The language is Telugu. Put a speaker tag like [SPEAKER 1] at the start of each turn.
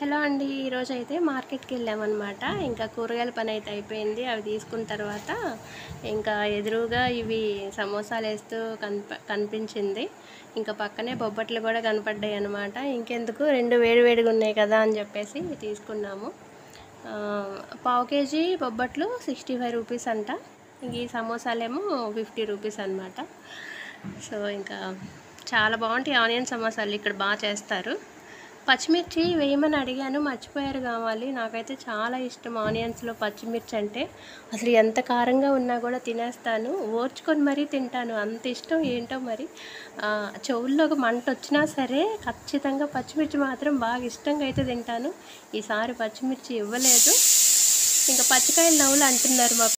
[SPEAKER 1] హలో అండి ఈరోజు అయితే మార్కెట్కి వెళ్ళామన్నమాట ఇంకా కూరగాయల పని అయితే అయిపోయింది అవి తీసుకున్న తర్వాత ఇంకా ఎదురుగా ఇవి సమోసాలు వేస్తూ కనిప కనిపించింది ఇంకా పక్కనే బొబ్బట్లు కూడా కనపడ్డాయి అనమాట ఇంకెందుకు రెండు వేడి వేడిగా ఉన్నాయి కదా అని చెప్పేసి తీసుకున్నాము ఆ, పావు కేజీ బొబ్బట్లు సిక్స్టీ ఫైవ్ రూపీస్ అంట ఇంక ఈ సమోసాలేమో ఫిఫ్టీ రూపీస్ అనమాట సో ఇంకా చాలా బాగుంటాయి ఆనియన్ సమోసాలు ఇక్కడ బాగా చేస్తారు పచ్చిమిర్చి వేయమని అడిగాను మర్చిపోయారు కావాలి నాకైతే చాలా ఇష్టం ఆనియన్స్లో పచ్చిమిర్చి అంటే అసలు ఎంత కారంగా ఉన్నా కూడా తినేస్తాను ఓర్చుకొని మరీ తింటాను అంత ఇష్టం ఏంటో మరి ఆ, చెవుల్లోకి మంట వచ్చినా సరే ఖచ్చితంగా పచ్చిమిర్చి మాత్రం బాగా ఇష్టంగా అయితే తింటాను ఈసారి పచ్చిమిర్చి ఇవ్వలేదు ఇంకా పచ్చికాయలు నవ్వులు అంటున్నారు మా